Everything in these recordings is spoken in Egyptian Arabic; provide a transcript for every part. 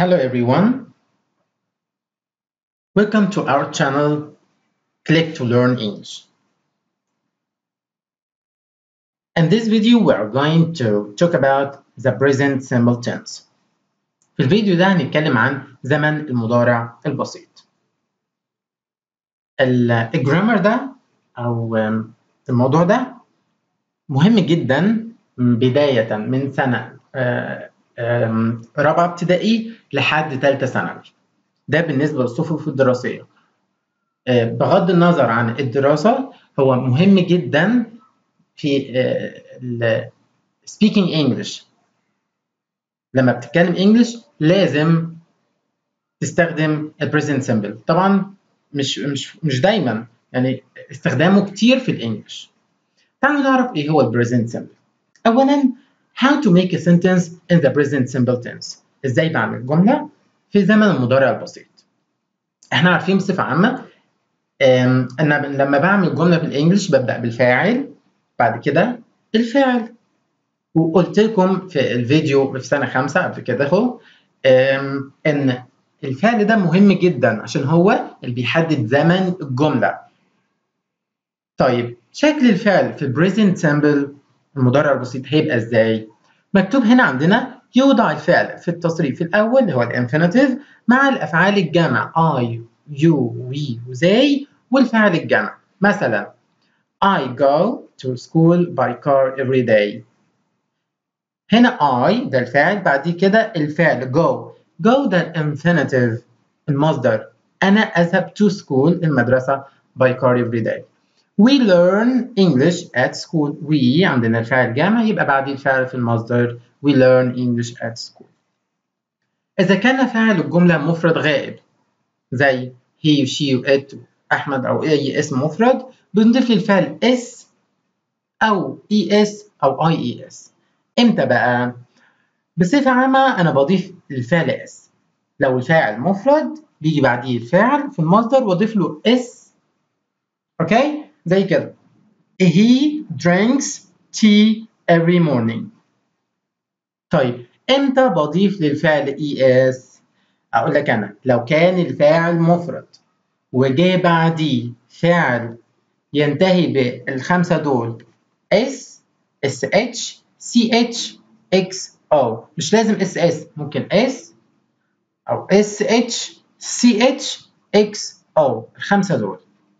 Hello everyone. Welcome to our channel Click to Learn English. In this video we are going to talk about the present simple tense. في الفيديو ده هنتكلم عن زمن المضارع البسيط. الجرامر ده أو الموضوع ده مهم جدا بداية من سنة رابعة ابتدائي لحد ثالثة ثانوي. ده بالنسبة للصفوف الدراسية. بغض النظر عن الدراسة هو مهم جدا في speaking English. لما بتتكلم انجلش لازم تستخدم البريزنت سمبل طبعا مش مش مش دايما يعني استخدامه كتير في الانجلش تعالوا نعرف ايه هو البريزنت سمبل اولا how to make a sentence in the present simple tense ازاي بعمل جمله في زمن المضارع البسيط احنا عارفين بصفه عامه ان لما بعمل جمله بالانجلش ببدا بالفاعل بعد كده الفاعل وقلت لكم في الفيديو في سنه خمسه قبل كده اهو ان الفعل ده مهم جدا عشان هو اللي بيحدد زمن الجمله. طيب شكل الفعل في البريزنت سامبل المضارع البسيط هيبقى ازاي؟ مكتوب هنا عندنا يوضع الفعل في التصريف الاول اللي هو الانفينيتيف مع الافعال الجمع I, you, we وزي والفعل الجمع. مثلا I go to school by car every day. هنا I ده الفاعل بعد كده الفعل go go ده الانفينيتيف المصدر أنا أذهب to school المدرسة by car every day we learn English at school we عندنا الفعل جامع يبقى بعد الفعل في المصدر we learn English at school إذا كان فاعل الجملة مفرد غائب زي he she it أحمد أو أي اسم مفرد بنضيف للفعل s أو es أو ies امتى بقى؟ بصفة عامة أنا بضيف الفعل اس لو الفاعل مفرد بيجي بعديه الفاعل في المصدر واضيف له اس اوكي زي كده he drinks tea every morning طيب امتى بضيف للفعل es اقول لك انا لو كان الفاعل مفرد وجاء بعديه فعل ينتهي بالخمسه دول s sh CH X O مش لازم اس اس ممكن اس او اس اتش سي اتش اكس او الخمسه دول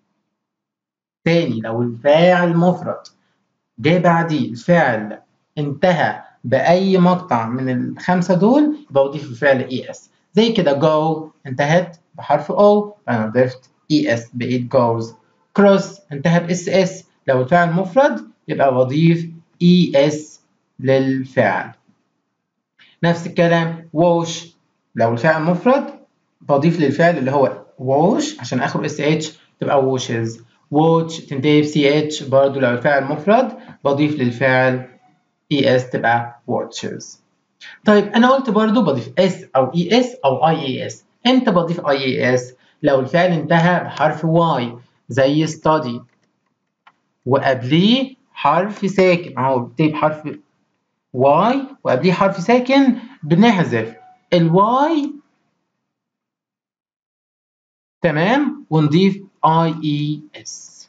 تاني لو الفاعل مفرد جه بعديه الفعل انتهى باي مقطع من الخمسه دول يبقى اضيف الفعل اي اس زي كده جو انتهت بحرف او فانا ضفت اي اس بقيت جوز كروس انتهى باس اس لو الفعل مفرد يبقى بضيف اي اس للفعل نفس الكلام wash لو الفعل مفرد بضيف للفعل اللي هو wash عشان اخره اس اتش تبقى washes watch تنتهي بسي اتش برضه لو الفعل مفرد بضيف للفعل اي اس تبقى watches طيب انا قلت برضه بضيف اس او اي اس او اي اي اس امتى بضيف اي اي اس لو الفعل انتهى بحرف واي زي study وقبليه حرف ساكن اهو بيبتدي بحرف واي وقبليه حرف ساكن بنحذف الواي تمام ونضيف اي اي اس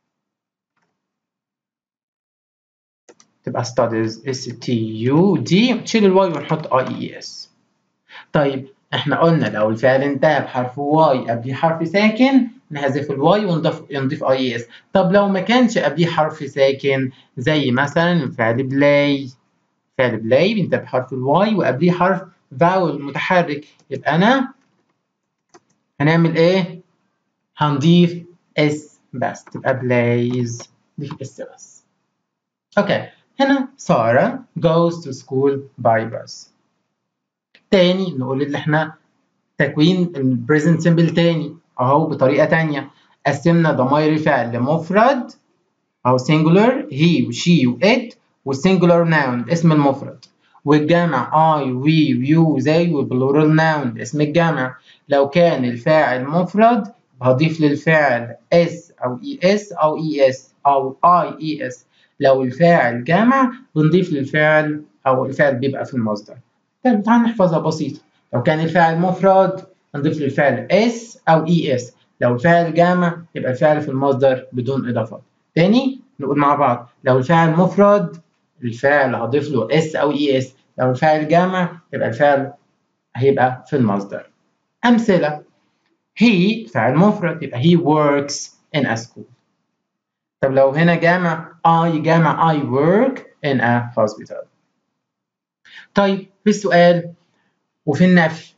تبقى studies اس تي يو دي تشيل الواي ونحط اي اي اس طيب احنا قلنا لو الفعل انتهى بحرف واي قبليه حرف ساكن نحذف الواي ونضيف نضيف اي اي اس طب لو ما كانش قبليه حرف ساكن زي مثلا الفعل بلاي فعل بلاي بينتهي بحرف الواي وقبليه حرف فاول متحرك يبقى انا هنعمل ايه؟ هنضيف اس بس تبقى بلايز نضيف اس بس. اوكي هنا سارة goes to school by bus. تاني نقول اللي احنا تكوين البريزنت سيمبل تاني اهو بطريقة تانية قسمنا ضمائر الفعل لمفرد او singular he وشي وات والسنجولار ناون الاسم المفرد والجمع I we you زي والبلورال ناون الاسم الجمع لو كان الفاعل مفرد هضيف للفعل s أو es أو es أو ies لو الفاعل جمع بنضيف للفعل أو الفعل بيبقى في المصدر طيب تعال نحفظها بسيطة لو كان الفاعل مفرد نضيف له الفعل اس او اي اس لو الفاعل جامع يبقى الفعل في المصدر بدون اضافات تاني نقول مع بعض لو الفاعل مفرد الفعل هضيف له اس او اي اس لو الفاعل جامع يبقى الفعل هيبقى في المصدر امثله he فعل مفرد يبقى he works in a school طب لو هنا جامع I جامع I work in a hospital طيب في السؤال وفي النفي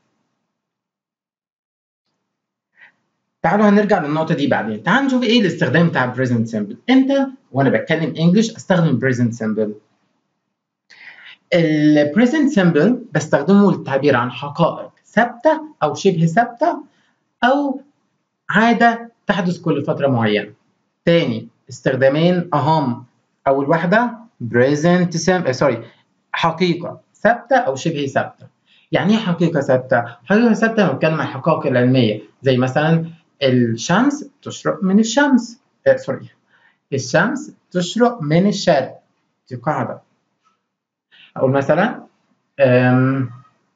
تعالوا هنرجع للنقطة دي بعدين تعالوا نشوف ايه الاستخدام بتاع present simple امتى وانا بتكلم انجلش استخدم present simple ال present simple بستخدمه للتعبير عن حقائق ثابتة أو شبه ثابتة أو عادة تحدث كل فترة معينة. تاني استخدامين أهم أول واحدة present simple سوري حقيقة ثابتة أو شبه ثابتة. يعني إيه حقيقة ثابتة؟ حقيقة ثابتة لما بتكلم عن الحقائق العلمية زي مثلا الشمس تشرق من الشمس آه سوري الشمس تشرق من الشرق دي قاعدة أقول مثلا أم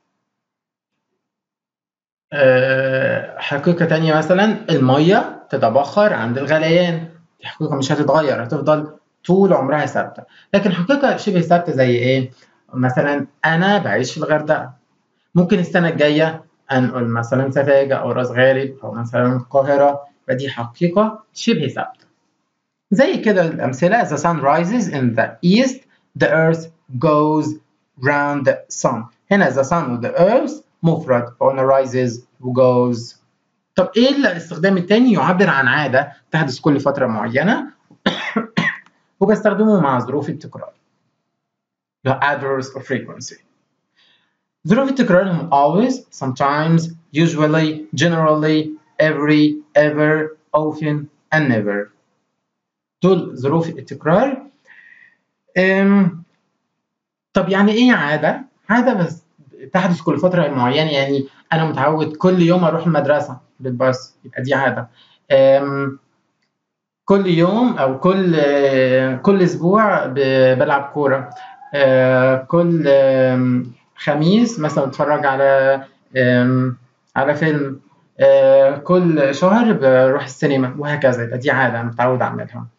أه حقيقة تانية مثلا المية تتبخر عند الغليان دي حقيقة مش هتتغير هتفضل طول عمرها ثابتة لكن حقيقة شبه ثابتة زي إيه؟ مثلا أنا بعيش في الغردقة ممكن السنة الجاية أنقل مثلا سفاجة أو راس غارب أو مثلا القاهرة فدي حقيقة شبه ثابتة زي كده الأمثلة the sun rises in the east the earth goes round the sun هنا the sun و the earth مفرد فقلنا rises و goes طب ايه الاستخدام التاني يعبر عن عادة تحدث كل فترة معينة وبستخدمه مع ظروف التكرار the adverbs of frequency ظروف التكرار هم always sometimes usually generally every ever often and never دول ظروف التكرار أم طب يعني ايه عادة؟ عادة بس تحدث كل فترة معينة يعني أنا متعود كل يوم أروح المدرسة بالباص يبقى دي عادة أم كل يوم أو كل كل أسبوع بلعب كورة كل خميس مثلا بتفرج على على فيلم كل شهر بروح السينما وهكذا يبقى دي عادة أنا متعود أعملها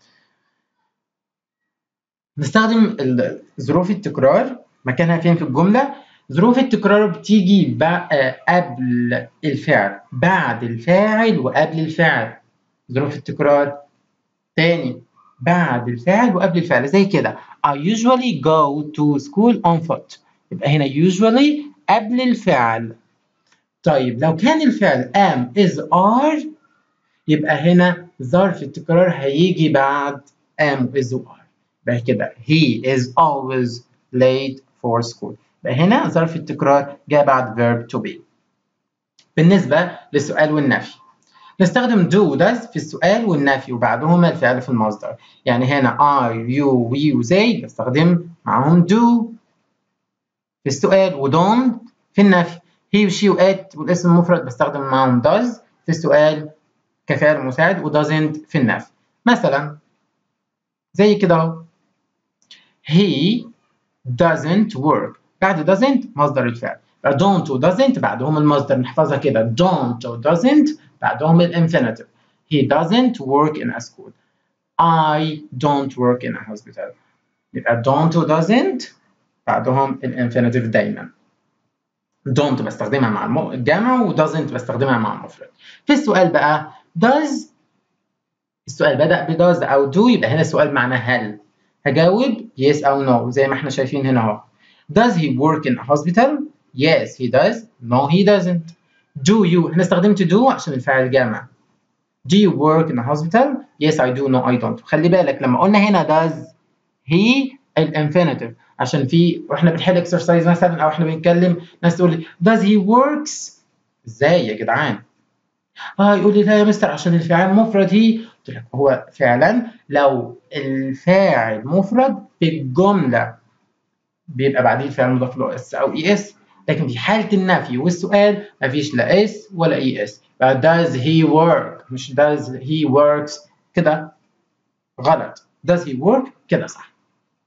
نستخدم ظروف التكرار مكانها فين في الجملة ظروف التكرار بتيجي قبل الفعل بعد الفاعل وقبل الفعل ظروف التكرار تاني بعد الفعل وقبل الفعل زي كده I usually go to school on foot يبقى هنا usually قبل الفعل طيب لو كان الفعل am is are يبقى هنا ظرف التكرار هيجي بعد am is are يبقى كده he is always late for school يبقى هنا ظرف التكرار جاء بعد verb to be بالنسبة للسؤال والنفي نستخدم do does في السؤال والنفي وبعدهما الفعل في المصدر يعني هنا I you we و they بستخدم معهم do في السؤال و don't في النفي he و she و it والاسم المفرد بستخدم معهم does في السؤال كفعل مساعد و doesn't في النفي مثلا زي كده اهو he doesn't work بعد doesn't مصدر الفعل don't و doesn't بعدهم المصدر نحفظها كده don't و doesn't بعدهم الانفينيتيف he doesn't work in a school I don't work in a hospital يبقى don't و doesn't بعدهم الانفينيتيف دايما don't بستخدمها مع الجمع و doesn't بستخدمها مع المفرد في السؤال بقى does السؤال بدأ ب does أو do يبقى هنا السؤال معناه هل هجاوب yes أو no زي ما احنا شايفين هنا اهو Does he work in a hospital? Yes he does. No he doesn't. Do you هنا استخدمت do عشان الفاعل جامع. Do you work in a hospital? Yes I do. No I don't. خلي بالك لما قلنا هنا does he الانفينيتيف عشان في واحنا بنحل اكسرسايز مثلا او احنا بنتكلم ناس تقول لي does he works ازاي يا جدعان؟ اه يقول لي لا يا مستر عشان الفاعل مفرد هي قلت لك هو فعلا لو الفاعل مفرد في الجمله بيبقى بعديه الفعل مضاف له اس او اي اس لكن في حاله النفي والسؤال مفيش لا اس ولا اي اس does he work مش does he works كده غلط does he work كده صح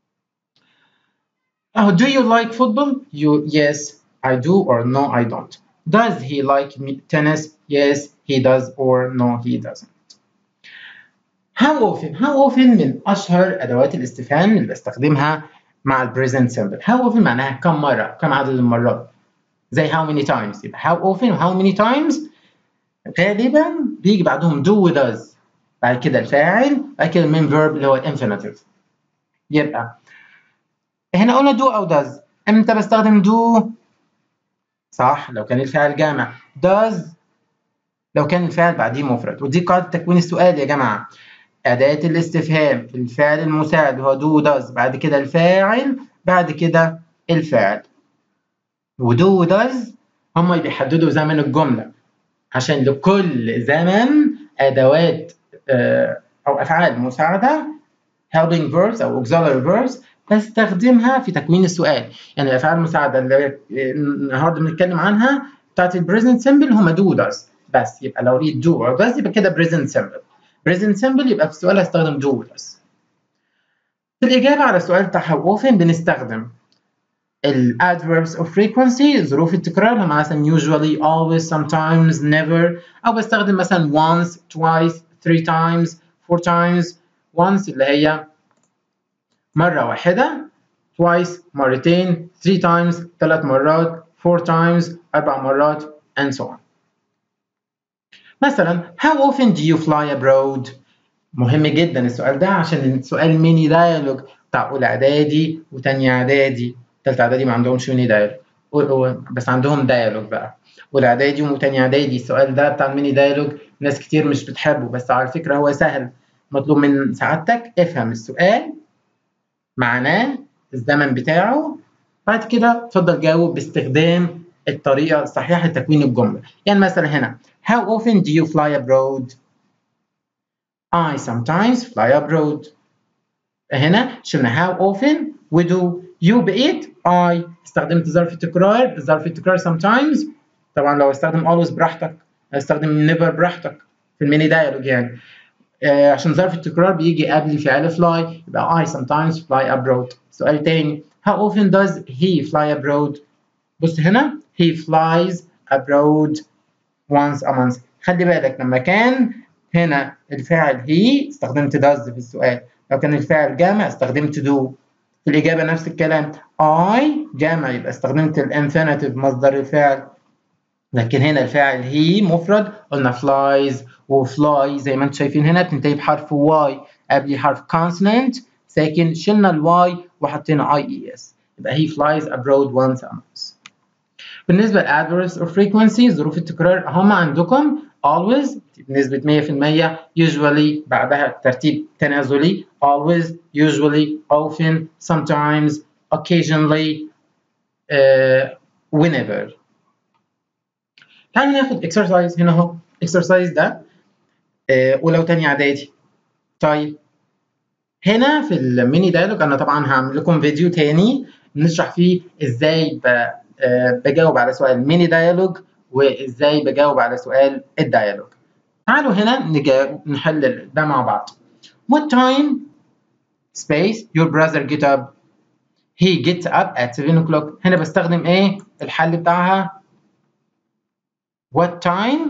اهو do you like football you yes I do or no I don't does he like tennis yes he does or no he doesn't how often how often من أشهر أدوات الاستفهام اللي بستخدمها مع ال present simple how often معناها كم مرة كم عدد المرات زي how many times يبقى how often و how many times غالبا بيجي بعدهم do و does بعد كده الفاعل بعد كده المين verb اللي هو الانفينيتيف يبقى هنا قلنا do أو does امتى بستخدم do صح لو كان الفعل جامع does لو كان الفعل بعديه مفرد ودي قاعدة تكوين السؤال يا جماعة أداة الاستفهام الفعل المساعد هو do does بعد كده الفاعل بعد كده الفعل ودو does هم اللي بيحددوا زمن الجملة عشان لكل زمن أدوات أو أفعال مساعدة helping verbs أو auxiliary verbs بستخدمها في تكوين السؤال يعني الأفعال المساعدة اللي النهاردة بنتكلم عنها بتاعت ال present simple هم do does بس يبقى لو لقيت do أو does يبقى كده present simple present simple يبقى في السؤال هستخدم do does في الإجابة على السؤال بتاع how often بنستخدم ال adverbs of frequency ظروف التكرار هم مثلا usually always sometimes never أو بستخدم مثلا once twice three times four times once اللي هي مرة واحدة twice مرتين three times ثلاث مرات four times أربع مرات and so on مثلا how often do you fly abroad مهم جدا السؤال ده عشان السؤال ميني دايلوج بتاع أولى إعدادي وتانية إعدادي تالتة إعدادي ما عندهمش ميني دايلوج بس عندهم دايلوج بقى أولى إعدادي وتانية إعدادي السؤال ده بتاع الميني دايلوج ناس كتير مش بتحبه بس على فكرة هو سهل مطلوب من سعادتك افهم السؤال معناه الزمن بتاعه بعد كده تفضل جاوب باستخدام الطريقة الصحيحة لتكوين الجملة يعني مثلا هنا How often do you fly abroad? I sometimes fly abroad. هنا شفنا how often ودو you بقيت I استخدمت ظرف التكرار ظرف التكرار sometimes طبعا لو استخدم always براحتك استخدم never براحتك في الميني دايلوج يعني آه عشان ظرف التكرار بيجي قبل فعل fly يبقى I sometimes fly abroad سؤال تاني how often does he fly abroad بص هنا he flies abroad once a month خلي بالك لما كان هنا الفاعل he استخدمت does في السؤال لو كان الفاعل جامع استخدمت do في الإجابة نفس الكلام I جامع يبقى استخدمت الانفينيتيف مصدر الفعل لكن هنا الفاعل he مفرد قلنا flies وفلاي زي ما انتم شايفين هنا بتنتهي بحرف y قبل حرف consonant ساكن شلنا الواي وحطينا اي اي اس يبقى he flies abroad once a month بالنسبة للادverbs of frequency ظروف التكرار هم عندكم always بنسبة 100% usually بعدها ترتيب تنازلي always usually often sometimes occasionally uh, whenever تعالوا ناخد exercise هنا اهو exercise ده uh, ولو تاني اعدادي طيب هنا في الميني دايلوج انا طبعا هعمل لكم فيديو تاني نشرح فيه ازاي ب... بجاوب على سؤال ميني دايلوج وازاي بجاوب على سؤال الدايلوج تعالوا هنا نجاوب نحل ده مع بعض what time space your brother get up he gets up at 7 o'clock هنا بستخدم ايه الحل بتاعها what time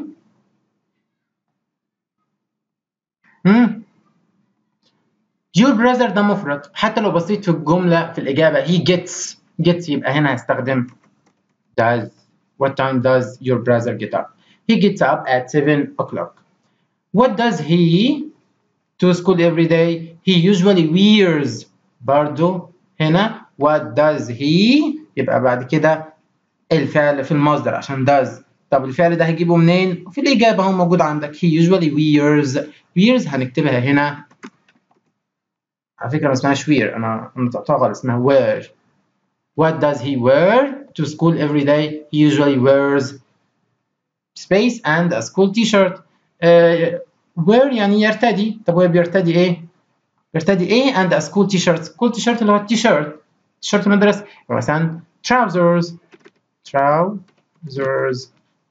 hmm. your brother ده مفرد حتى لو بصيت في الجملة في الإجابة he gets gets يبقى هنا هستخدم does what time does your brother get up he gets up at 7 o'clock what does he to school every day he usually wears برضو هنا what does he يبقى بعد كده الفعل في المصدر عشان does طب الفعل ده هجيبه منين في الإجابة هو موجود عندك he usually wears wears هنكتبها هنا على فكرة ما اسمهاش wear أنا نطقتها غلط اسمها wear What does he wear to school every day? He usually wears space and a school t-shirt. Uh, wear يعني يرتدي. طب هو بيرتدي إيه؟ بيرتدي إيه and a school t-shirt. school t-shirt اللي هو التيشيرت. تيشيرت المدرسة. مثلا trousers. trousers.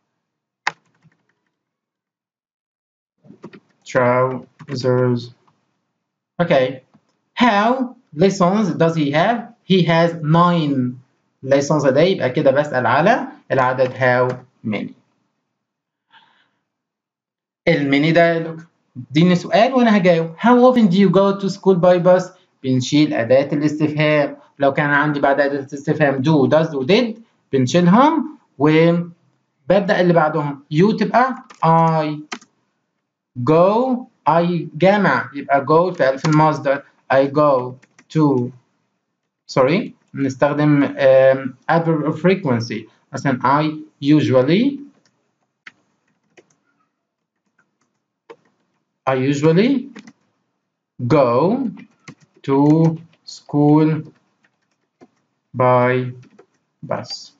trousers. Okay. How lessons does he have? He has nine lessons a day يبقى كده بسأل على العدد how many الميني ده اديني سؤال وانا هجاوب how often do you go to school by bus بنشيل اداة الاستفهام لو كان عندي بعد اداة الاستفهام do does و did بنشيلهم وببدأ اللي بعدهم you تبقى I go I جامع يبقى go فعل في المصدر I go to sorry نستخدم um, adverb of frequency مثلا I usually I usually go to school by bus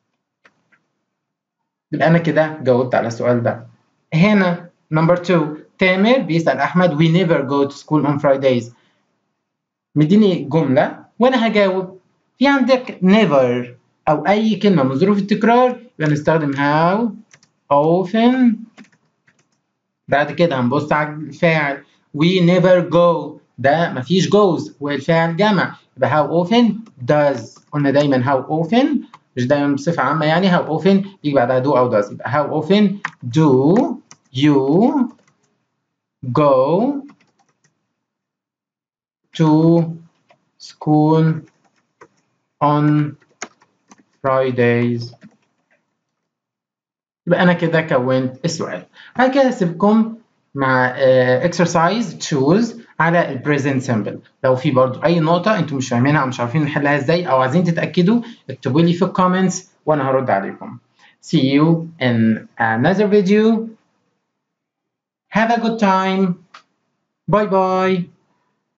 يبقى أنا كده جاوبت على السؤال ده هنا number 2 تامر بيسأل أحمد we never go to school on Fridays مديني جملة وأنا هجاوب في عندك never أو أي كلمة من ظروف التكرار يبقى نستخدم how often بعد كده هنبص على الفاعل we never go ده مفيش goes والفعل جمع يبقى how often does قلنا دايما how often مش دايما بصفة عامة يعني how often يجي بعدها do أو does يبقى how often do you go to school on Fridays يبقى أنا كده كونت السؤال بعد كده هسيبكم مع uh, exercise choose على ال present simple لو في برضو أي نقطة أنتم مش فاهمينها أو مش عارفين نحلها إزاي أو عايزين تتأكدوا اكتبوا لي في الكومنتس وأنا هرد عليكم See you in another video Have a good time. Bye bye.